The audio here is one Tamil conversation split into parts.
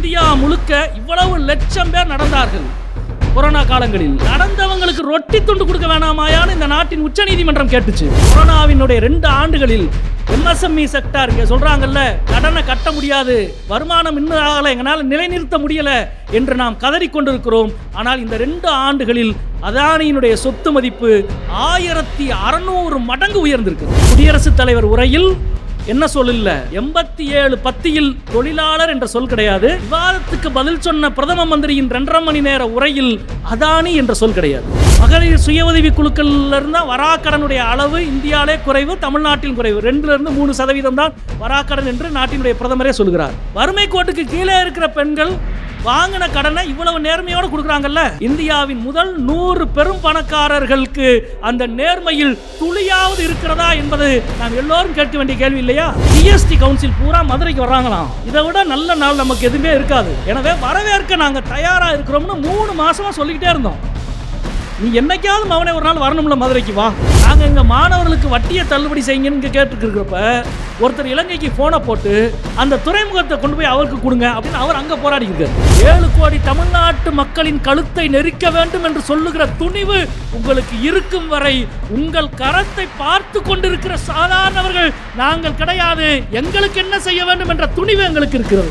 இந்தியா முழுக்க இவ்வளவு லட்சம் பேர் நடந்தார்கள் கொரோனா காலங்களில் நடந்தவங்களுக்கு ரொட்டி துண்டு கொடுக்க வேணாமாயான்னு இந்த நாட்டின் உச்சநீதிமன்றம் கேட்டுச்சு கொரோனாவினுடைய ரெண்டு ஆண்டுகளில் எம்எஸ்எம்இ செக்டார் இங்க சொல்றாங்கல்ல கடனை கட்ட முடியாது வருமானம் இன்னும் ஆகலை எங்களால் நிலைநிறுத்த முடியல என்று நாம் கதறிக் கொண்டிருக்கிறோம் ஆனால் இந்த ரெண்டு ஆண்டுகளில் அதானியினுடைய சொத்து மதிப்பு ஆயிரத்தி அறுநூறு மடங்கு உயர்ந்திருக்கு குடியரசுத் தலைவர் உரையில் என்ன சொல் இல்ல எண்பத்தி ஏழு பத்தியில் தொழிலாளர் என்ற சொல் கிடையாது விவாதத்துக்கு பதில் சொன்ன பிரதம மந்திரியின் இரண்டரை மணி நேர உரையில் அதானி என்ற சொல் கிடையாது மகளிர் சுய உதவி குழுக்கள்ல இருந்தா வராக்கடனுடைய அளவு இந்தியாவிலே குறைவு தமிழ்நாட்டில் குறைவு ரெண்டுல இருந்து மூணு சதவீதம் தான் வராக்கடன் என்று நாட்டினுடைய பிரதமரே சொல்கிறார் வறுமை கோட்டுக்கு கீழே இருக்கிற பெண்கள் வாங்கின கடனை இவ்வளவு நேர்மையோடு கொடுக்குறாங்கல்ல இந்தியாவின் முதல் நூறு பெரும் பணக்காரர்களுக்கு அந்த நேர்மையில் துளியாவது இருக்கிறதா என்பது நாம் எல்லோரும் கேட்க வேண்டிய கேள்வி இல்லையா ஜிஎஸ்டி கவுன்சில் பூரா மதுரைக்கு வர்றாங்களாம் இதை விட நல்ல நாள் நமக்கு எதுவுமே இருக்காது எனவே வரவேற்க நாங்க தயாரா இருக்கிறோம்னு மூணு மாசமா சொல்லிக்கிட்டே இருந்தோம் நீ என்னைக்காவது மவனே ஒரு நாள் வரணும்ல மதுரைக்கு வா நாங்க இங்க மாணவர்களுக்கு வட்டியை தள்ளுபடி செய்யுங்கன்னு இங்க கேட்டுட்டு இருக்கிறப்ப ஒருத்தர் இலங்கைக்கு போனை போட்டு அந்த துறைமுகத்தை கொண்டு போய் அவருக்கு கொடுங்க அப்படின்னு அவர் அங்க போராடி இருக்காரு ஏழு கோடி தமிழ்நாட்டு மக்களின் கழுத்தை நெரிக்க வேண்டும் என்று சொல்லுகிற துணிவு உங்களுக்கு இருக்கும் வரை உங்கள் கரத்தை பார்த்து கொண்டிருக்கிற சாதாரணவர்கள் நாங்கள் கிடையாது எங்களுக்கு என்ன செய்ய வேண்டும் என்ற துணிவு எங்களுக்கு இருக்கிறது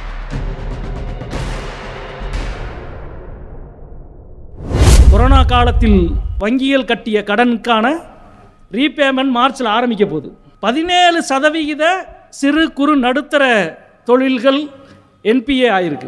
கொரோனா காலத்தில் வங்கியில் கட்டிய கடனுக்கான ரீபேமெண்ட் மார்ச்சில் ஆரம்பிக்க போகுது பதினேழு சதவிகித சிறு குறு நடுத்தர தொழில்கள் என்பிஏ ஆயிருக்கு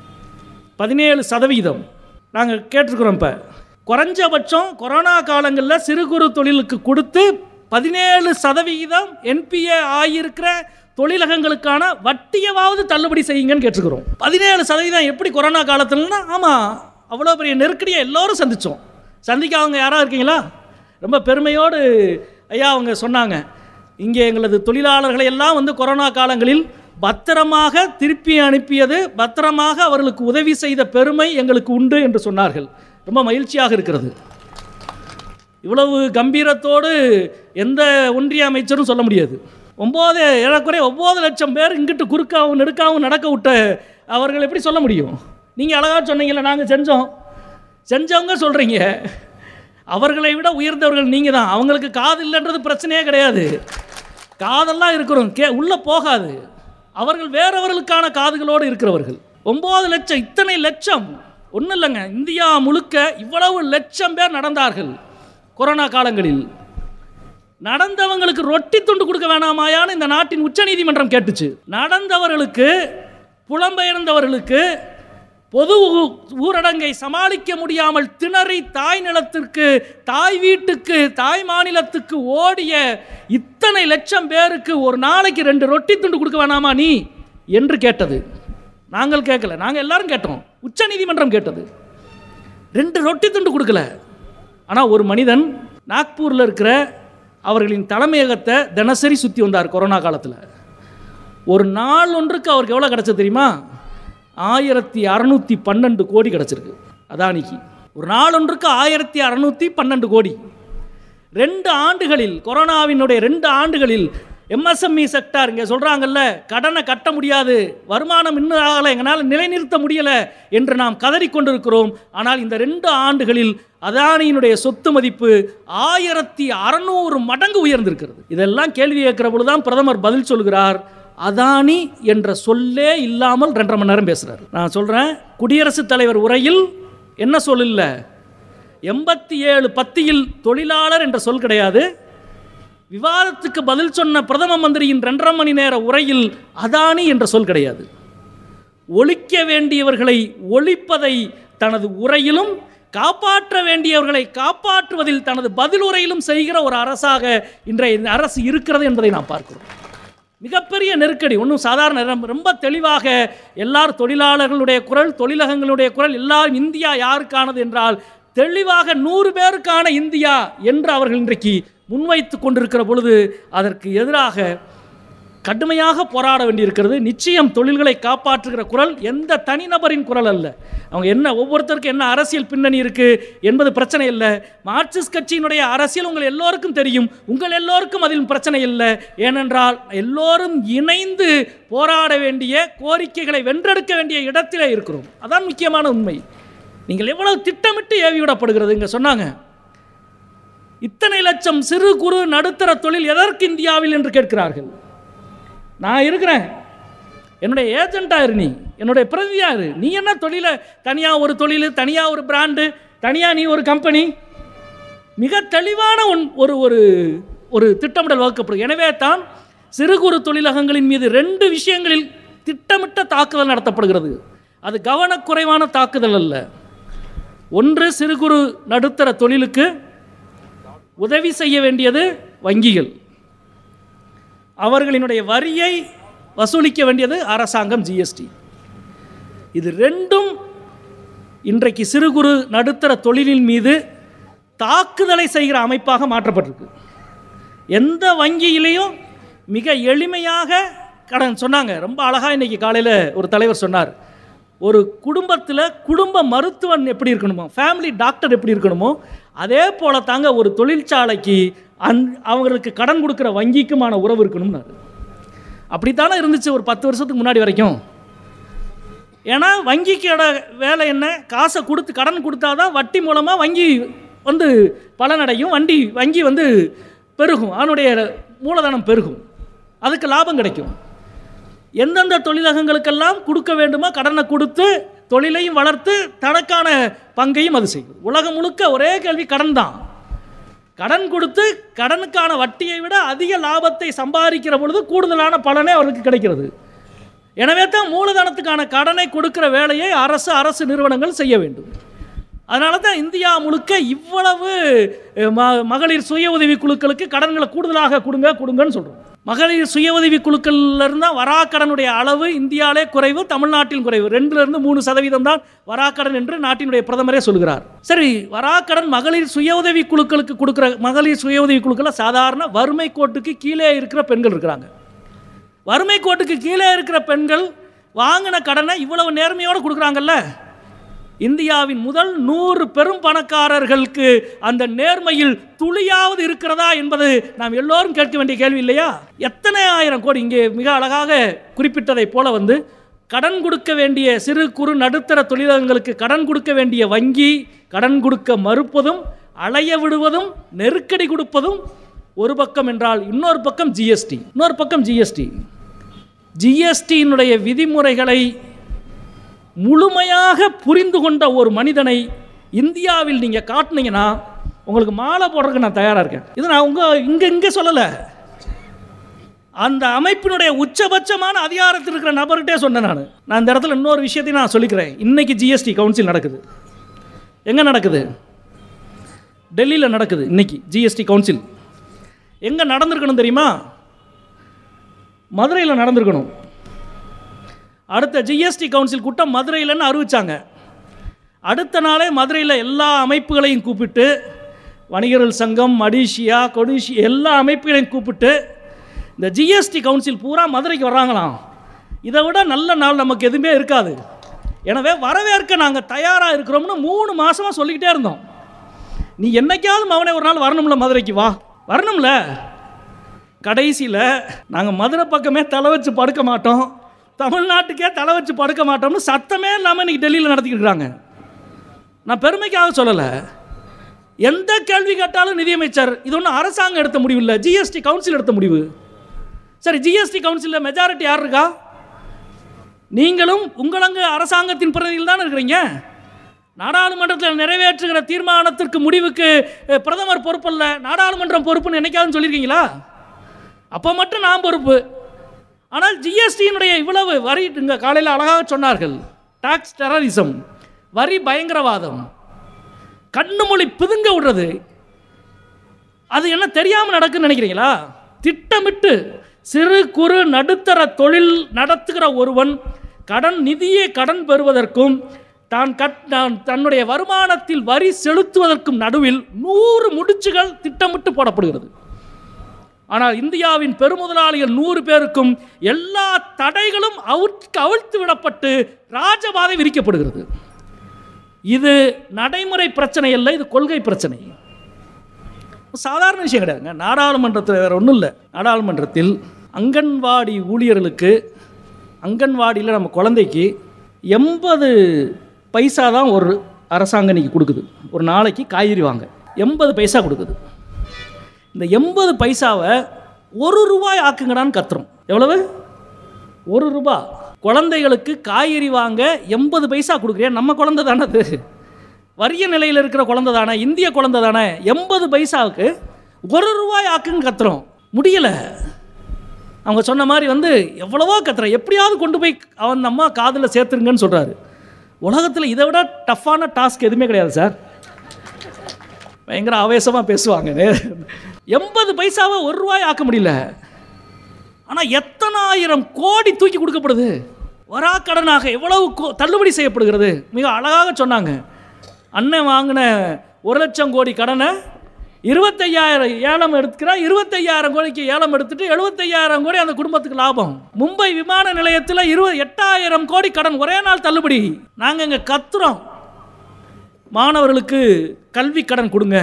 பதினேழு சதவிகிதம் நாங்கள் கேட்டிருக்கிறோம் இப்போ குறைஞ்சபட்சம் கொரோனா காலங்களில் சிறு குறு தொழிலுக்கு கொடுத்து பதினேழு சதவிகிதம் என்பிஏ ஆகியிருக்கிற தொழிலகங்களுக்கான வட்டியவாவது தள்ளுபடி செய்யுங்கன்னு கேட்டிருக்கிறோம் பதினேழு சதவீதம் எப்படி கொரோனா காலத்துலன்னா ஆமாம் அவ்வளோ பெரிய நெருக்கடியை எல்லோரும் சந்தித்தோம் சந்திக்காதவங்க யாராவது இருக்கீங்களா ரொம்ப பெருமையோடு ஐயா அவங்க சொன்னாங்க இங்கே எங்களது தொழிலாளர்களை எல்லாம் வந்து கொரோனா காலங்களில் பத்திரமாக திருப்பி அனுப்பியது பத்திரமாக அவர்களுக்கு உதவி செய்த பெருமை எங்களுக்கு உண்டு என்று சொன்னார்கள் ரொம்ப மகிழ்ச்சியாக இருக்கிறது இவ்வளவு கம்பீரத்தோடு எந்த ஒன்றிய அமைச்சரும் சொல்ல முடியாது ஒம்பது ஏறக்குறைய ஒம்பது லட்சம் பேர் இங்கிட்டு குறுக்காவும் நெடுக்காவும் நடக்க விட்ட அவர்கள் எப்படி சொல்ல முடியும் நீங்கள் அழகாக சொன்னீங்கல்ல நாங்கள் செஞ்சோம் செஞ்சவங்க சொல்கிறீங்க அவர்களை விட உயர்ந்தவர்கள் நீங்கள் தான் அவங்களுக்கு காது இல்லைன்றது பிரச்சனையே கிடையாது காதெல்லாம் இருக்கிறோம் கே உள்ளே போகாது அவர்கள் வேறவர்களுக்கான காதுகளோடு இருக்கிறவர்கள் ஒம்பது லட்சம் இத்தனை லட்சம் ஒன்றும் இல்லைங்க இந்தியா முழுக்க இவ்வளவு லட்சம் பேர் நடந்தார்கள் கொரோனா காலங்களில் நடந்தவங்களுக்கு ரொட்டி துண்டு கொடுக்க வேணாமாயான்னு இந்த நாட்டின் உச்சநீதிமன்றம் கேட்டுச்சு நடந்தவர்களுக்கு புலம்பெயர்ந்தவர்களுக்கு பொது ஊ- ஊரடங்கை சமாளிக்க முடியாமல் திணறி தாய் நிலத்திற்கு தாய் வீட்டுக்கு தாய் மாநிலத்துக்கு ஓடிய இத்தனை லட்சம் பேருக்கு ஒரு நாளைக்கு ரெண்டு ரொட்டி துண்டு கொடுக்க வேணாமா நீ என்று கேட்டது நாங்கள் கேட்கல நாங்கள் எல்லாரும் கேட்டோம் உச்சநீதிமன்றம் கேட்டது ரெண்டு ரொட்டி துண்டு கொடுக்கல ஆனால் ஒரு மனிதன் நாக்பூரில் இருக்கிற அவர்களின் தலைமையகத்தை தினசரி சுற்றி வந்தார் கொரோனா காலத்தில் ஒரு நாள் ஒன்றுக்கு அவருக்கு எவ்வளோ கிடச்சது தெரியுமா ஆயிரத்தி அறநூற்றி பன்னெண்டு கோடி கிடச்சிருக்கு அதானிக்கு ஒரு நாள் ஒன்றுக்கு ஆயிரத்தி அறநூற்றி பன்னெண்டு கோடி ரெண்டு ஆண்டுகளில் கொரோனாவினுடைய ரெண்டு ஆண்டுகளில் எம்எஸ்எம்இ செக்டார் இங்கே சொல்கிறாங்கல்ல கடனை கட்ட முடியாது வருமானம் இன்னும் ஆகலை எங்களால் நிலைநிறுத்த முடியலை என்று நாம் கதறிக் கொண்டிருக்கிறோம் ஆனால் இந்த ரெண்டு ஆண்டுகளில் அதானியினுடைய சொத்து மதிப்பு ஆயிரத்தி அறநூறு மடங்கு உயர்ந்திருக்கிறது இதெல்லாம் கேள்வி கேட்கிற பொழுதுதான் பிரதமர் பதில் சொல்கிறார் அதானி என்ற சொல்லே இல்லாமல் ரெண்டரை மணி நேரம் பேசுகிறார் நான் சொல்கிறேன் குடியரசுத் தலைவர் உரையில் என்ன சொல் இல்லை எண்பத்தி ஏழு பத்தியில் தொழிலாளர் என்ற சொல் கிடையாது விவாதத்துக்கு பதில் சொன்ன பிரதம மந்திரியின் ரெண்டரை மணி நேர உரையில் அதானி என்ற சொல் கிடையாது ஒழிக்க வேண்டியவர்களை ஒழிப்பதை தனது உரையிலும் காப்பாற்ற வேண்டியவர்களை காப்பாற்றுவதில் தனது பதில் உரையிலும் செய்கிற ஒரு அரசாக இன்றைய இந்த அரசு இருக்கிறது என்பதை நாம் பார்க்கிறோம் மிகப்பெரிய நெருக்கடி ஒன்றும் சாதாரண ரொம்ப- ரொம்ப தெளிவாக எல்லார் தொழிலாளர்களுடைய குரல் தொழிலகங்களுடைய குரல் எல்லாரும் இந்தியா யாருக்கானது என்றால் தெளிவாக நூறு பேருக்கான இந்தியா என்று அவர்கள் இன்றைக்கு முன்வைத்து கொண்டிருக்கிற பொழுது அதற்கு எதிராக கடுமையாக போராட வேண்டியிருக்கிறது நிச்சயம் தொழில்களை காப்பாற்றுகிற குரல் எந்த தனிநபரின் குரல் அல்ல அவங்க என்ன ஒவ்வொருத்தருக்கும் என்ன அரசியல் பின்னணி இருக்குது என்பது பிரச்சனை இல்லை மார்க்சிஸ்ட் கட்சியினுடைய அரசியல் உங்கள் எல்லோருக்கும் தெரியும் உங்கள் எல்லோருக்கும் அதில் பிரச்சனை இல்லை ஏனென்றால் எல்லோரும் இணைந்து போராட வேண்டிய கோரிக்கைகளை வென்றெடுக்க வேண்டிய இடத்திலே இருக்கிறோம் அதான் முக்கியமான உண்மை நீங்கள் எவ்வளவு திட்டமிட்டு ஏவி விடப்படுகிறது இங்கே சொன்னாங்க இத்தனை லட்சம் சிறு குறு நடுத்தர தொழில் எதற்கு இந்தியாவில் என்று கேட்கிறார்கள் நான் இருக்கிறேன் என்னுடைய ஏஜென்ட்டாக இரு நீ என்னுடைய பிரதியாக இரு நீ என்ன தொழிலை தனியாக ஒரு தொழில் தனியாக ஒரு பிராண்டு தனியாக நீ ஒரு கம்பெனி மிக தெளிவான ஒன் ஒரு ஒரு ஒரு திட்டமிடல் வகுக்கப்படும் எனவே தான் சிறு குறு தொழிலகங்களின் மீது ரெண்டு விஷயங்களில் திட்டமிட்ட தாக்குதல் நடத்தப்படுகிறது அது கவனக்குறைவான தாக்குதல் அல்ல ஒன்று சிறு குறு நடுத்தர தொழிலுக்கு உதவி செய்ய வேண்டியது வங்கிகள் அவர்களினுடைய வரியை வசூலிக்க வேண்டியது அரசாங்கம் ஜிஎஸ்டி இது ரெண்டும் இன்றைக்கு சிறு குறு நடுத்தர தொழிலின் மீது தாக்குதலை செய்கிற அமைப்பாக மாற்றப்பட்டிருக்கு எந்த வங்கியிலையும் மிக எளிமையாக கடன் சொன்னாங்க ரொம்ப அழகாக இன்றைக்கி காலையில் ஒரு தலைவர் சொன்னார் ஒரு குடும்பத்தில் குடும்ப மருத்துவன் எப்படி இருக்கணுமோ ஃபேமிலி டாக்டர் எப்படி இருக்கணுமோ அதே போல தாங்க ஒரு தொழிற்சாலைக்கு அந் அவங்களுக்கு கடன் கொடுக்குற வங்கிக்குமான உறவு இருக்கணும்னாரு அப்படித்தானே இருந்துச்சு ஒரு பத்து வருஷத்துக்கு முன்னாடி வரைக்கும் ஏன்னா வங்கிக்கோட வேலை என்ன காசை கொடுத்து கடன் கொடுத்தாதான் வட்டி மூலமாக வங்கி வந்து பலனடையும் வண்டி வங்கி வந்து பெருகும் அதனுடைய மூலதனம் பெருகும் அதுக்கு லாபம் கிடைக்கும் எந்தெந்த தொழிலகங்களுக்கெல்லாம் கொடுக்க வேண்டுமோ கடனை கொடுத்து தொழிலையும் வளர்த்து தனக்கான பங்கையும் அது செய்யும் உலகம் முழுக்க ஒரே கேள்வி கடன் தான் கடன் கொடுத்து கடனுக்கான வட்டியை விட அதிக லாபத்தை சம்பாதிக்கிற பொழுது கூடுதலான பலனே அவருக்கு கிடைக்கிறது எனவே தான் மூலதனத்துக்கான கடனை கொடுக்கிற வேலையை அரசு அரசு நிறுவனங்கள் செய்ய வேண்டும் அதனால தான் இந்தியா முழுக்க இவ்வளவு அஹ், ம மகளிர் சுய உதவி குழுக்களுக்கு கடன்களை கூடுதலாக கொடுங்க கொடுங்கன்னு சொல்கிறோம் மகளிர் சுய உதவி குழுக்கள்ல இருந்தால் வராக்கடனுடைய அளவு இந்தியாவிலே குறைவு தமிழ்நாட்டில் குறைவு ரெண்டுலேருந்து மூணு சதவீதம் தான் வராக்கடன் என்று நாட்டினுடைய பிரதமரே சொல்கிறார் சரி வராக்கடன் மகளிர் சுய உதவி குழுக்களுக்கு கொடுக்குற மகளிர் சுய உதவி குழுக்களை சாதாரண வறுமை கோட்டுக்கு கீழே இருக்கிற பெண்கள் இருக்கிறாங்க வறுமை கோட்டுக்கு கீழே இருக்கிற பெண்கள் வாங்கின கடனை இவ்வளவு நேர்மையோடு கொடுக்குறாங்கல்ல இந்தியாவின் முதல் நூறு பெரும் பணக்காரர்களுக்கு அந்த நேர்மையில் துளியாவது இருக்கிறதா என்பது நாம் எல்லோரும் கேட்க வேண்டிய கேள்வி இல்லையா எத்தனை ஆயிரம் கோடி இங்கே மிக அழகாக குறிப்பிட்டதைப் போல வந்து கடன் கொடுக்க வேண்டிய சிறு குறு நடுத்தர தொழிலகங்களுக்கு கடன் கொடுக்க வேண்டிய வங்கி கடன் கொடுக்க மறுப்பதும் அலைய விடுவதும் நெருக்கடி கொடுப்பதும் ஒரு பக்கம் என்றால் இன்னொரு பக்கம் ஜிஎஸ்டி இன்னொரு பக்கம் ஜிஎஸ்டி ஜிஎஸ்டியினுடைய விதிமுறைகளை முழுமையாக புரிந்து கொண்ட ஒரு மனிதனை இந்தியாவில் நீங்கள் காட்டுனீங்கன்னா உங்களுக்கு மாலை போடுறதுக்கு நான் தயாராக இருக்கேன் இது நான் உங்கள் இங்கே இங்கே சொல்லலை அந்த அமைப்பினுடைய உச்சபட்சமான அதிகாரத்தில் இருக்கிற நபர்கிட்டே சொன்னேன் நான் நான் இந்த இடத்துல இன்னொரு விஷயத்தையும் நான் சொல்லிக்கிறேன் இன்னைக்கு ஜிஎஸ்டி கவுன்சில் நடக்குது எங்கே நடக்குது டெல்லியில் நடக்குது இன்னைக்கு ஜிஎஸ்டி கவுன்சில் எங்கே நடந்திருக்கணும் தெரியுமா மதுரையில் நடந்திருக்கணும் அடுத்த ஜிஎஸ்டி கவுன்சில் கூட்டம் மதுரையிலன்னு அறிவிச்சாங்க அடுத்த நாளே மதுரையில் எல்லா அமைப்புகளையும் கூப்பிட்டு வணிகர்கள் சங்கம் மடிஷியா கொடிஷி எல்லா அமைப்புகளையும் கூப்பிட்டு இந்த ஜிஎஸ்டி கவுன்சில் பூரா மதுரைக்கு வர்றாங்களாம் இதை விட நல்ல நாள் நமக்கு எதுவுமே இருக்காது எனவே வரவேற்க நாங்கள் தயாராக இருக்கிறோம்னு மூணு மாதமாக சொல்லிக்கிட்டே இருந்தோம் நீ என்னைக்காவது மவனே ஒரு நாள் வரணும்ல மதுரைக்கு வா வரணும்ல கடைசியில் நாங்கள் மதுரை பக்கமே தலை வச்சு படுக்க மாட்டோம் தமிழ்நாட்டுக்கே தலை வச்சு படுக்க மாட்டோம்னு சத்தமே இல்லாமல் இன்றைக்கி டெல்லியில் நடத்திக்கிட்டு இருக்காங்க நான் பெருமைக்காக சொல்லலை எந்த கேள்வி கேட்டாலும் நிதியமைச்சர் இது ஒன்றும் அரசாங்கம் எடுத்த முடிவு இல்லை ஜிஎஸ்டி கவுன்சில் எடுத்த முடிவு சரி ஜிஎஸ்டி கவுன்சிலில் மெஜாரிட்டி யார் இருக்கா நீங்களும் உங்களங்க அரசாங்கத்தின் பிரதிநிதியில் தான் இருக்கிறீங்க நாடாளுமன்றத்தில் நிறைவேற்றுகிற தீர்மானத்திற்கு முடிவுக்கு அஹ், பிரதமர் பொறுப்பல்ல நாடாளுமன்றம் பொறுப்புன்னு என்னைக்காவது சொல்லியிருக்கீங்களா அப்போ மட்டும் நான் பொறுப்பு ஆனால் ஜிஎஸ்டியினுடைய இவ்வளவு வரி இங்கே காலையில் அழகாக சொன்னார்கள் டாக்ஸ் டெரரிசம் வரி பயங்கரவாதம் கண்ணு மொழி பிதுங்க விடுறது அது என்ன தெரியாமல் நடக்குன்னு நினைக்கிறீங்களா திட்டமிட்டு சிறு குறு நடுத்தர தொழில் நடத்துகிற ஒருவன் கடன் நிதியை கடன் பெறுவதற்கும் தான் கட் தான் தன்னுடைய வருமானத்தில் வரி செலுத்துவதற்கும் நடுவில் நூறு முடிச்சுகள் திட்டமிட்டு போடப்படுகிறது ஆனால் இந்தியாவின் பெருமுதலாளிகள் நூறு பேருக்கும் எல்லா தடைகளும் அவிழ்த்து அவிழ்த்து விடப்பட்டு ராஜபாதை விரிக்கப்படுகிறது இது நடைமுறை பிரச்சனை அல்ல இது கொள்கை பிரச்சனை சாதாரண விஷயம் கிடையாதுங்க நாடாளுமன்றத்தில் வேறு ஒன்றும் இல்லை நாடாளுமன்றத்தில் அங்கன்வாடி ஊழியர்களுக்கு அங்கன்வாடியில் நம்ம குழந்தைக்கு எண்பது பைசா தான் ஒரு அரசாங்கம் இன்னைக்கு கொடுக்குது ஒரு நாளைக்கு காய்கறி வாங்க எண்பது பைசா கொடுக்குது இந்த எண்பது பைசாவை ஒரு ரூபாய் ஆக்குங்கடான்னு கத்துறோம் எவ்வளவு ஒரு ரூபா குழந்தைகளுக்கு காய்கறி வாங்க எண்பது பைசா கொடுக்குறியா நம்ம குழந்தை தானே அது வறிய நிலையில் இருக்கிற குழந்தை தானே இந்திய குழந்தை தானே எண்பது பைசாவுக்கு ஒரு ரூபாய் ஆக்குன்னு கத்துறோம் முடியலை அவங்க சொன்ன மாதிரி வந்து எவ்வளவோ கத்துறேன் எப்படியாவது கொண்டு போய் அவன் அம்மா காதில் சேர்த்துருங்கன்னு சொல்கிறாரு உலகத்தில் இதை விட டஃப்பான டாஸ்க் எதுவுமே கிடையாது சார் பயங்கர ஆவேசமாக பேசுவாங்க எண்பது பைசாவை ஒரு ரூபாய் ஆக்க முடியல ஆனால் எத்தனாயிரம் கோடி தூக்கி கொடுக்கப்படுது வரா கடனாக எவ்வளவு கோ- தள்ளுபடி செய்யப்படுகிறது மிக அழகாக சொன்னாங்க அண்ணன் வாங்கின ஒரு லட்சம் கோடி கடனை இருபத்தையாயிரம் ஏலம் எடுத்துக்கிறா இருபத்தையாயிரம் கோடிக்கு ஏலம் எடுத்துட்டு எழுபத்தையாயிரம் கோடி அந்த குடும்பத்துக்கு லாபம் மும்பை விமான நிலையத்தில் இருபது எட்டாயிரம் கோடி கடன் ஒரே நாள் தள்ளுபடி நாங்கள் இங்கே கத்துறோம் மாணவர்களுக்கு கல்வி கடன் கொடுங்க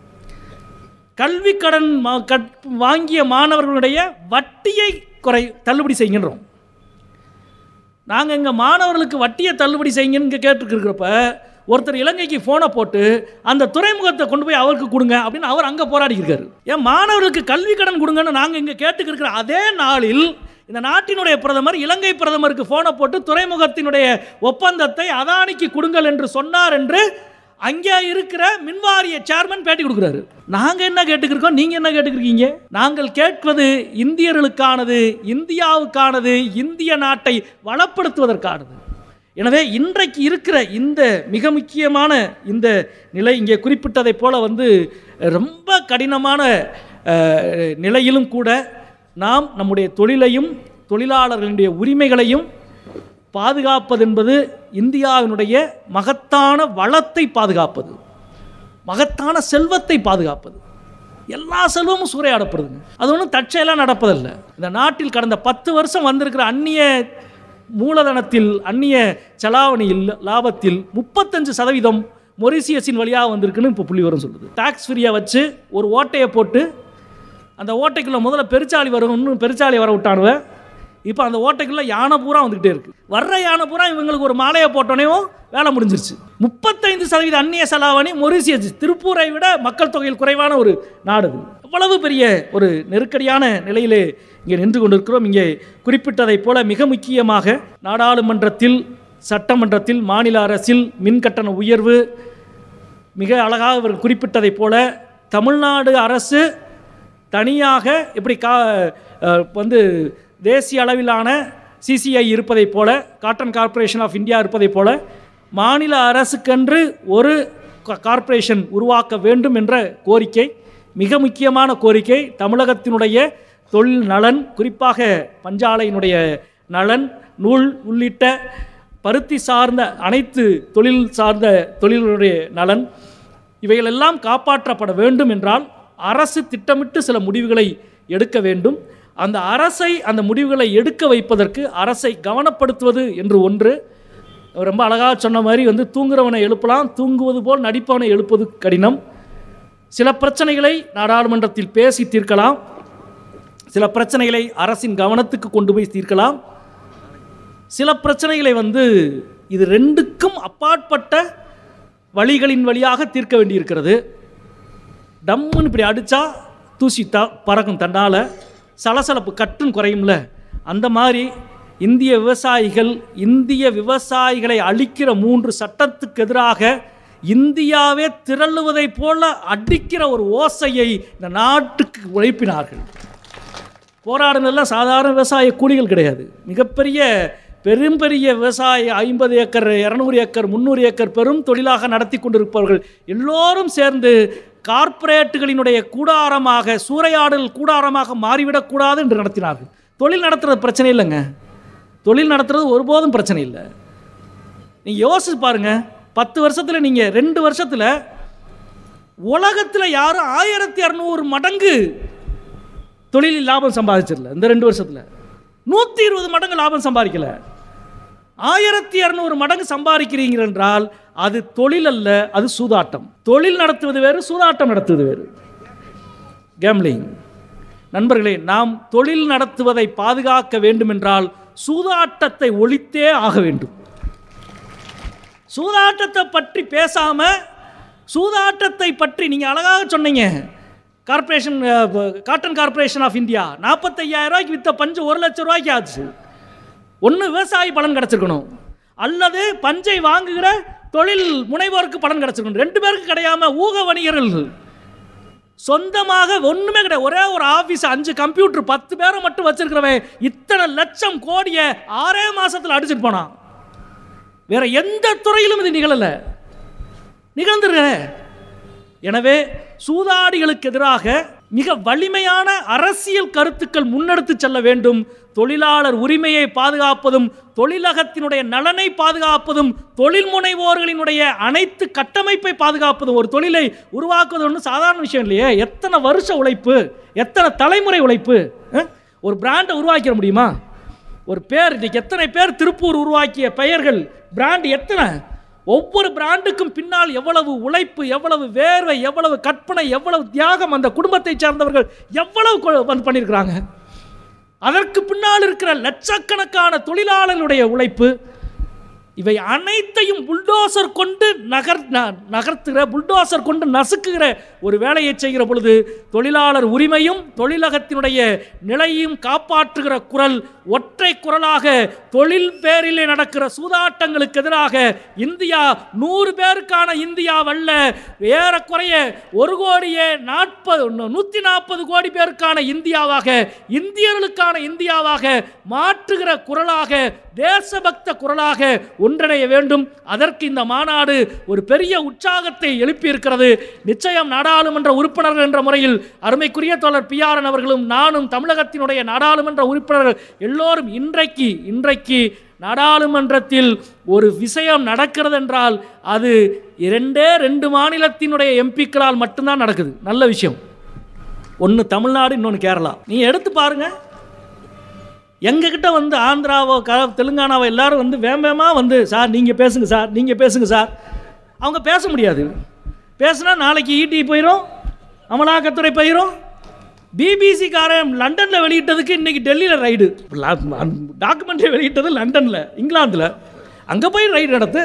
கல்வி கடன் மா- கட்- வாங்கிய மாணவர்களுடைய வட்டியை குறை தள்ளுபடி செய்கின்றோம் நாங்கள் இங்கே மாணவர்களுக்கு வட்டியை தள்ளுபடி செய்யுங்கன்னு இங்கே கேட்டுருக்கிறப்ப ஒருத்தர் இலங்கைக்கு ஃபோனை போட்டு அந்த துறைமுகத்தை கொண்டு போய் அவருக்கு கொடுங்க அப்படின்னு அவர் அங்கே போராடி இருக்காரு ஏன் மாணவர்களுக்கு கல்வி கடன் கொடுங்கன்னு நாங்கள் இங்கே கேட்டுக்கிற அதே நாளில் இந்த நாட்டினுடைய பிரதமர் இலங்கை பிரதமருக்கு ஃபோனை போட்டு துறைமுகத்தினுடைய ஒப்பந்தத்தை அதானிக்கு கொடுங்கள் என்று சொன்னார் என்று அங்கே இருக்கிற மின்வாரிய சேர்மன் பேட்டி கொடுக்குறாரு நாங்கள் என்ன கேட்டுக்கிருக்கோம் நீங்கள் என்ன கேட்டுக்கிருக்கீங்க நாங்கள் கேட்பது இந்தியர்களுக்கானது இந்தியாவுக்கானது இந்திய நாட்டை வளப்படுத்துவதற்கானது எனவே இன்றைக்கு இருக்கிற இந்த மிக முக்கியமான இந்த நிலை இங்கே குறிப்பிட்டதைப் போல வந்து ரொம்ப கடினமான அஹ், நிலையிலும் கூட நாம் நம்முடைய தொழிலையும் தொழிலாளர்களுடைய உரிமைகளையும் பாதுகாப்பது என்பது இந்தியாவினுடைய மகத்தான வளத்தை பாதுகாப்பது மகத்தான செல்வத்தை பாதுகாப்பது எல்லா செல்வமும் சூறையாடப்படுதுங்க அது ஒன்றும் தற்செயலாக நடப்பதில்லை இந்த நாட்டில் கடந்த பத்து வருஷம் வந்திருக்கிற அந்நிய மூலதனத்தில் அந்நிய செலாவணியில் லாபத்தில் முப்பத்தஞ்சு சதவீதம் மொரிசியஸின் வழியாக வந்திருக்குன்னு இப்போ புள்ளி வரும் சொல்லுது டாக்ஸ் ஃப்ரீயாக வச்சு ஒரு ஓட்டையை போட்டு அந்த ஓட்டைக்குள்ளே முதல்ல பெருச்சாளி வரும் இன்னும் பெருச்சாளி வர விட்டானுவ இப்போ அந்த ஓட்டைக்குள்ளே யானை பூரா வந்துக்கிட்டே இருக்கு வர்ற யானை பூரா இவங்களுக்கு ஒரு மாலையை போட்டோன்னேவும் வேலை முடிஞ்சிருச்சு முப்பத்தைந்து சதவீத அந்நிய செலாவணி மொரிசியஸ் திருப்பூரை விட மக்கள் தொகையில் குறைவான ஒரு நாடு இது எவ்வளவு பெரிய ஒரு நெருக்கடியான நிலையிலே இங்கே நின்று கொண்டிருக்கிறோம் இங்கே குறிப்பிட்டதைப் போல மிக முக்கியமாக நாடாளுமன்றத்தில் சட்டமன்றத்தில் மாநில அரசில் மின் கட்டண உயர்வு மிக அழகாக இவர் குறிப்பிட்டதைப் போல தமிழ்நாடு அரசு தனியாக இப்படி கா அஹ், வந்து தேசிய அளவிலான சிசிஐ இருப்பதைப் போல காட்டன் கார்ப்பரேஷன் ஆஃப் இந்தியா இருப்பதைப் போல மாநில அரசுக்கென்று ஒரு கா- கார்ப்பரேஷன் உருவாக்க வேண்டும் என்ற கோரிக்கை மிக முக்கியமான கோரிக்கை தமிழகத்தினுடைய தொழில் நலன் குறிப்பாக பஞ்சாலையினுடைய நலன் நூல் உள்ளிட்ட பருத்தி சார்ந்த அனைத்து தொழில் சார்ந்த தொழில்களுடைய நலன் இவைகளெல்லாம் காப்பாற்றப்பட வேண்டும் என்றால் அரசு திட்டமிட்டு சில முடிவுகளை எடுக்க வேண்டும் அந்த அரசை அந்த முடிவுகளை எடுக்க வைப்பதற்கு அரசை கவனப்படுத்துவது என்று ஒன்று ரொம்ப அழகாக சொன்ன மாதிரி வந்து தூங்குறவனை எழுப்பலாம் தூங்குவது போல் நடிப்பவனை எழுப்பது கடினம் சில பிரச்சனைகளை நாடாளுமன்றத்தில் பேசி தீர்க்கலாம் சில பிரச்சனைகளை அரசின் கவனத்துக்கு கொண்டு போய் தீர்க்கலாம் சில பிரச்சனைகளை வந்து இது ரெண்டுக்கும் அப்பாற்பட்ட வழிகளின் வழியாக தீர்க்க வேண்டியிருக்கிறது டம்முன்னு இப்படி அடித்தா தூசி த பறக்கும் தண்டால் சலசலப்பு கட்டும் குறையும்ல அந்த மாதிரி இந்திய விவசாயிகள் இந்திய விவசாயிகளை அழிக்கிற மூன்று சட்டத்துக்கு எதிராக இந்தியாவே திரளுவதைப் போல அடிக்கிற ஒரு ஓசையை இந்த நாட்டுக்கு உழைப்பினார்கள் போராடுனதெல்லாம் சாதாரண விவசாய கூலிகள் கிடையாது மிகப்பெரிய பெரும் பெரிய விவசாய ஐம்பது ஏக்கர் இரநூறு ஏக்கர் முந்நூறு ஏக்கர் பெரும் தொழிலாக நடத்தி கொண்டிருப்பவர்கள் எல்லோரும் சேர்ந்து கார்ப்பரேட்டுகளினுடைய கூடாரமாக சூறையாடல் கூடாரமாக மாறிவிடக்கூடாது என்று நடத்தினார்கள் தொழில் நடத்துறது பிரச்சனை இல்லைங்க தொழில் நடத்துறது ஒருபோதும் பிரச்சனை இல்லை நீங்கள் யோசிச்சு பாருங்க பத்து வருஷத்தில் நீங்கள் ரெண்டு வருஷத்தில் உலகத்தில் யாரும் ஆயிரத்தி இரநூறு மடங்கு தொழிலில் லாபம் சம்பாதிச்சிடல இந்த ரெண்டு வருஷத்தில் நூற்றி இருபது மடங்கு லாபம் சம்பாதிக்கல ஆயிரத்தி இரநூறு மடங்கு சம்பாதிக்கிறீங்க என்றால் அது தொழில் அல்ல அது சூதாட்டம் தொழில் நடத்துவது வேறு சூதாட்டம் நடத்துவது வேறு கேம்லிங் நண்பர்களே நாம் தொழில் நடத்துவதை பாதுகாக்க வேண்டுமென்றால் சூதாட்டத்தை ஒழித்தே ஆக வேண்டும் சூதாட்டத்தை பற்றி பேசாம சூதாட்டத்தை பற்றி நீங்கள் அழகாக சொன்னீங்க corporation cotton corporation of India நாற்பத்தையாயிரம் ரூபாய்க்கு வித்த பஞ்சு ஒரு லட்சம் ரூபாய்க்கு ஆச்சு ஒன்று விவசாயி பலன் கிடச்சிருக்கணும் அல்லது பஞ்சை வாங்குகிற தொழில் முனைவோருக்கு பலன் கிடச்சிருக்கணும் ரெண்டு பேருக்கு கிடையாம ஊக வணிகர்கள் சொந்தமாக ஒண்ணுமே கிடையாது ஒரே ஒரு ஆபீஸ் அஞ்சு கம்ப்யூட்டர் பத்து பேரை மட்டும் வச்சிருக்கிறவன் இத்தனை லட்சம் கோடியை ஆறே மாசத்துல அடிச்சிட்டு போனான் வேற எந்த துறையிலும் இது நிகழல நிகழ்ந்துருங்க எனவே சூதாடிகளுக்கு எதிராக மிக வலிமையான அரசியல் கருத்துக்கள் முன்னெடுத்து செல்ல வேண்டும் தொழிலாளர் உரிமையை பாதுகாப்பதும் தொழிலகத்தினுடைய நலனை பாதுகாப்பதும் தொழில் முனைவோர்களினுடைய அனைத்து கட்டமைப்பை பாதுகாப்பதும் ஒரு தொழிலை உருவாக்குவது ஒன்றும் சாதாரண விஷயம் இல்லையே எத்தனை வருஷ உழைப்பு எத்தனை தலைமுறை உழைப்பு அஹ்? ஒரு பிராண்டை உருவாக்கிட முடியுமா ஒரு பேர் இன்னைக்கு எத்தனை பேர் திருப்பூர் உருவாக்கிய பெயர்கள் பிராண்ட் எத்தனை ஒவ்வொரு பிராண்டுக்கும் பின்னால் எவ்வளவு உழைப்பு எவ்வளவு வேர்வை எவ்வளவு கற்பனை எவ்வளவு தியாகம் அந்த குடும்பத்தை சார்ந்தவர்கள் எவ்வளவு கொ- வந்து பண்ணியிருக்கிறாங்க அதற்கு பின்னால் இருக்கிற லட்சக்கணக்கான தொழிலாளர்களுடைய உழைப்பு இவை அனைத்தையும் புல்டோசர் கொண்டு நகர் ந- நகர்த்துகிற புல்டோசர் கொண்டு நசுக்குகிற ஒரு வேலையை செய்கிற பொழுது தொழிலாளர் உரிமையும் தொழிலகத்தினுடைய நிலையும் காப்பாற்றுகிற குரல் ஒற்றை குரலாக தொழில் பேரிலே நடக்கிற சூதாட்டங்களுக்கு எதிராக இந்தியா நூறு பேருக்கான இந்தியாவல்ல ஏறக்குறைய ஒரு கோடியே நாற்பது நூற்றி நாற்பது கோடி பேருக்கான இந்தியாவாக இந்தியர்களுக்கான இந்தியாவாக மாற்றுகிற குரலாக தேசபக்த குரலாக ஒன்றிணைய வேண்டும் அதற்கு இந்த மாநாடு ஒரு பெரிய உற்சாகத்தை எழுப்பியிருக்கிறது நிச்சயம் நாடாளுமன்ற உறுப்பினர்கள் என்ற முறையில் அருமைக்குரிய தோழர் பிஆர்என் அவர்களும் நானும் தமிழகத்தினுடைய நாடாளுமன்ற உறுப்பினர்கள் எல்லோரும் இன்றைக்கு இன்றைக்கு நாடாளுமன்றத்தில் ஒரு விஷயம் நடக்கிறது என்றால் அது இரண்டே ரெண்டு மாநிலத்தினுடைய எம்பிக்களால் மட்டும்தான் நடக்குது நல்ல விஷயம் ஒன்று தமிழ்நாடு இன்னொன்று கேரளா நீ எடுத்து பாருங்க எங்ககிட்ட வந்து ஆந்திராவோ க தெலுங்கானாவோ எல்லாரும் வந்து வேகமாக வந்து சார் நீங்கள் பேசுங்க சார் நீங்கள் பேசுங்க சார் அவங்க பேச முடியாது பேசுனா நாளைக்கு ஈடி போயிடும் அமலாக்கத்துறை போயிடும் பிபிசிக்காரன் லண்டனில் வெளியிட்டதுக்கு இன்னைக்கு டெல்லியில் ரைடு டாக்குமெண்ட்ரி வெளியிட்டது லண்டனில் இங்கிலாந்தில் அங்கே போய் ரைடு நடத்து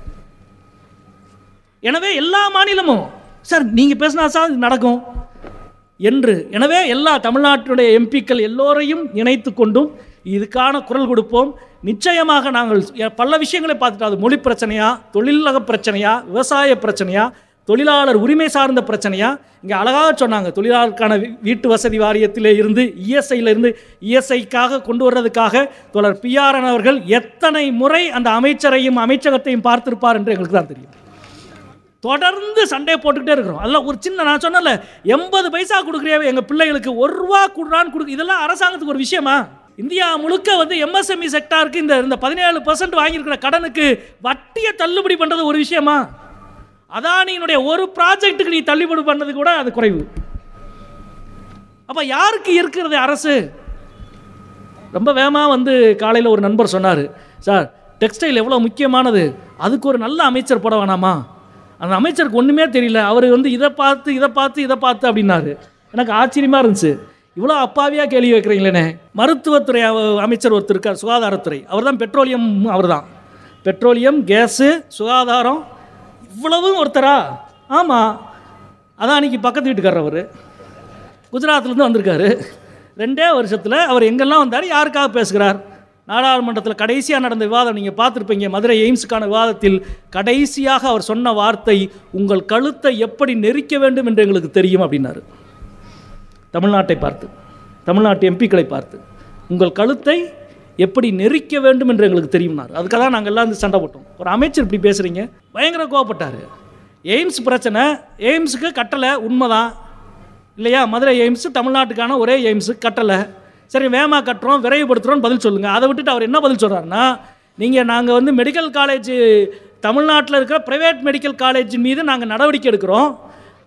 எனவே எல்லா மாநிலமும் சார் நீங்கள் பேசினா சார் இது நடக்கும் என்று எனவே எல்லா தமிழ்நாட்டினுடைய எம்பிக்கள் எல்லோரையும் இணைத்து கொண்டும் இதுக்கான குரல் கொடுப்போம் நிச்சயமாக நாங்கள் பல விஷயங்களை பார்த்துட்டு அது மொழி பிரச்சனையா தொழிலக பிரச்சனையா விவசாய பிரச்சனையா தொழிலாளர் உரிமை சார்ந்த பிரச்சனையா இங்கே அழகாக சொன்னாங்க தொழிலாளருக்கான வீ- வீட்டு வசதி வாரியத்திலே இருந்து இஎஸ்ஐயில் இருந்து இஎஸ்ஐக்காக கொண்டு வர்றதுக்காக தோழர் பிஆர்என் அவர்கள் எத்தனை முறை அந்த அமைச்சரையும் அமைச்சகத்தையும் பார்த்திருப்பார் என்று எங்களுக்கு தான் தெரியும் தொடர்ந்து சண்டை போட்டுக்கிட்டே இருக்கிறோம் அதெல்லாம் ஒரு சின்ன நான் சொன்னல எண்பது பைசா கொடுக்குறியா எங்கள் பிள்ளைகளுக்கு ஒரு ரூபா கொடுறான்னு கொடுக்கு இதெல்லாம் அரசாங்கத்துக்கு ஒரு விஷயமா இந்தியா முழுக்க வந்து எம்எஸ்எம்இ செக்டாருக்கு இந்த இந்த பதினேழு பர்சன்ட் வாங்கியிருக்கிற கடனுக்கு வட்டியை தள்ளுபடி பண்ணுறது ஒரு விஷயமா அதானியினுடைய ஒரு ப்ராஜெக்ட்டுக்கு நீ தள்ளுபடி பண்ணது கூட அது குறைவு அப்போ யாருக்கு இருக்கிறது அரசு ரொம்ப வேகமாக வந்து காலையில் ஒரு நண்பர் சொன்னார் சார் டெக்ஸ்டைல் எவ்வளோ முக்கியமானது அதுக்கு ஒரு நல்ல அமைச்சர் போட வேணாமா அந்த அமைச்சருக்கு ஒன்றுமே தெரியல அவர் வந்து இதை பார்த்து இதை பார்த்து இதை பார்த்து அப்படின்னாரு எனக்கு ஆச்சரியமாக இருந்துச்சு இவ்வளோ அப்பாவியாக கேள்வி வைக்கிறீங்களேனே மருத்துவத்துறை அவ- அமைச்சர் ஒருத்தர் இருக்கார் சுகாதாரத்துறை அவர் தான் பெட்ரோலியம் அவர் தான் பெட்ரோலியம் கேஸு சுகாதாரம் இவ்வளவும் ஒருத்தரா ஆமாம் அதான் அன்றைக்கி பக்கத்து வீட்டுக்காரர் அவர் குஜராத்லேருந்து வந்திருக்காரு ரெண்டே வருஷத்தில் அவர் எங்கெல்லாம் வந்தார் யாருக்காக பேசுகிறார் நாடாளுமன்றத்தில் கடைசியாக நடந்த விவாதம் நீங்கள் பார்த்துருப்பீங்க மதுரை எய்ம்ஸுக்கான விவாதத்தில் கடைசியாக அவர் சொன்ன வார்த்தை உங்கள் கழுத்தை எப்படி நெரிக்க வேண்டும் என்று எங்களுக்கு தெரியும் அப்படின்னாரு தமிழ்நாட்டை பார்த்து தமிழ்நாட்டு எம்பிக்களை பார்த்து உங்கள் கழுத்தை எப்படி நெரிக்க வேண்டும் என்று எங்களுக்கு தெரியும்னார் அதுக்காக தான் நாங்கள் எல்லாம் வந்து சண்டை போட்டோம் ஒரு அமைச்சர் இப்படி பேசுகிறீங்க பயங்கர கோவப்பட்டார் எய்ம்ஸ் பிரச்சனை எய்ம்ஸுக்கு கட்டலை உண்மைதான் இல்லையா மதுரை எய்ம்ஸ் தமிழ்நாட்டுக்கான ஒரே எய்ம்ஸு கட்டலை சரி வேகமாக கட்டுறோம் விரைவுபடுத்துகிறோம்னு பதில் சொல்லுங்கள் அதை விட்டுட்டு அவர் என்ன பதில் சொல்கிறாருன்னா நீங்கள் நாங்கள் வந்து மெடிக்கல் காலேஜ் தமிழ்நாட்டில் இருக்கிற ப்ரைவேட் மெடிக்கல் காலேஜின் மீது நாங்கள் நடவடிக்கை எடுக்கிறோம்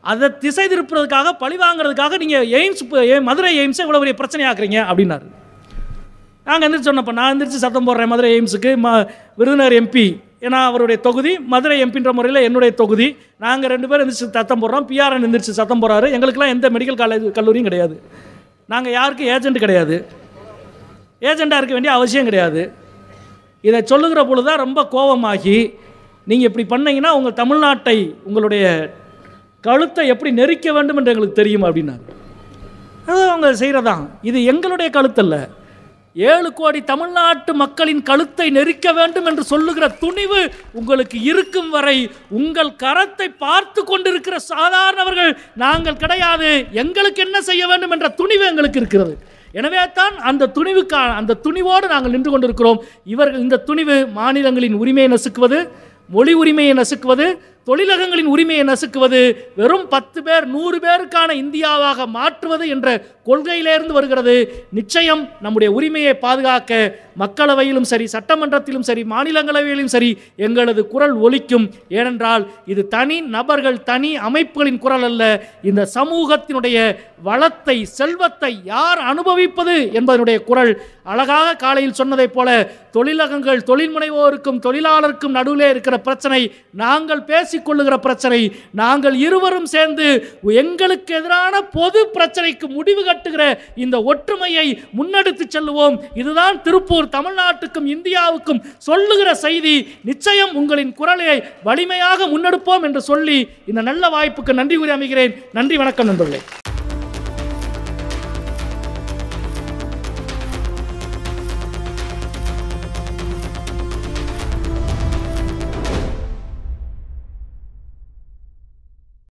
அதை திசை திருப்புறதுக்காக பழி வாங்குறதுக்காக நீங்கள் எய்ம்ஸ் ப- ஏ- மதுரை எய்ம்ஸை இவ்வளோ பெரிய பிரச்சனையாக்குறீங்க அப்படின்னாரு நாங்கள் எந்திரிச்சு சொன்னப்போ நான் எந்திரிச்சு சத்தம் போடுறேன் மதுரை எய்ம்ஸுக்கு ம விருதுநகர் எம்பி ஏன்னா அவருடைய தொகுதி மதுரை எம்பின்ற முறையில் என்னுடைய தொகுதி நாங்கள் ரெண்டு பேரும் எந்திரிச்சு சத்தம் போடுறோம் பிஆர்என் எந்திரிச்சு சத்தம் போடுறாரு எங்களுக்கெல்லாம் எந்த மெடிக்கல் காலேஜ் கல்லூரியும் கிடையாது நாங்கள் யாருக்கும் ஏஜென்ட் கிடையாது ஏஜெண்டாக இருக்க வேண்டிய அவசியம் கிடையாது இதை சொல்லுகிற பொழுது தான் ரொம்ப கோபமாகி நீங்கள் இப்படி பண்ணீங்கன்னா உங்கள் தமிழ்நாட்டை உங்களுடைய கழுத்தை எப்படி நெரிக்க வேண்டும் என்று எங்களுக்கு தெரியும் அப்படின்னாரு அது அவங்க செய்கிறதான் இது எங்களுடைய கழுத்தல்ல ஏழு கோடி தமிழ்நாட்டு மக்களின் கழுத்தை நெரிக்க வேண்டும் என்று சொல்லுகிற துணிவு உங்களுக்கு இருக்கும் வரை உங்கள் கரத்தை பார்த்து கொண்டிருக்கிற சாதாரணவர்கள் நாங்கள் கிடையாது எங்களுக்கு என்ன செய்ய வேண்டும் என்ற துணிவு எங்களுக்கு இருக்கிறது எனவே தான் அந்த துணிவுக்கா அந்த துணிவோடு நாங்கள் நின்று கொண்டிருக்கிறோம் இவர்கள் இந்த துணிவு மாநிலங்களின் உரிமையை நசுக்குவது மொழி உரிமையை நசுக்குவது தொழிலகங்களின் உரிமையை நசுக்குவது வெறும் பத்து பேர் நூறு பேருக்கான இந்தியாவாக மாற்றுவது என்ற கொள்கையிலிருந்து வருகிறது நிச்சயம் நம்முடைய உரிமையை பாதுகாக்க மக்களவையிலும் சரி சட்டமன்றத்திலும் சரி மாநிலங்களவையிலும் சரி எங்களது குரல் ஒலிக்கும் ஏனென்றால் இது தனி நபர்கள் தனி அமைப்புகளின் குரல் அல்ல இந்த சமூகத்தினுடைய வளத்தை செல்வத்தை யார் அனுபவிப்பது என்பதனுடைய குரல் அழகாக காலையில் சொன்னதைப் போல தொழிலகங்கள் தொழில் முனைவோருக்கும் தொழிலாளருக்கும் நடுவிலே இருக்கிற பிரச்சனை நாங்கள் பேசிக்கொள்ளுகிற பிரச்சனை நாங்கள் இருவரும் சேர்ந்து எங்களுக்கு எதிரான பொது பிரச்சனைக்கு முடிவு கட்டுகிற இந்த ஒற்றுமையை முன்னெடுத்து செல்லுவோம் இதுதான் திருப்பூர் தமிழ்நாட்டுக்கும் இந்தியாவுக்கும் சொல்லுகிற செய்தி நிச்சயம் உங்களின் குரலை வலிமையாக முன்னெடுப்போம் என்று சொல்லி இந்த நல்ல வாய்ப்புக்கு நன்றி கூறி அமைகிறேன் நன்றி வணக்கம் நண்பர்களே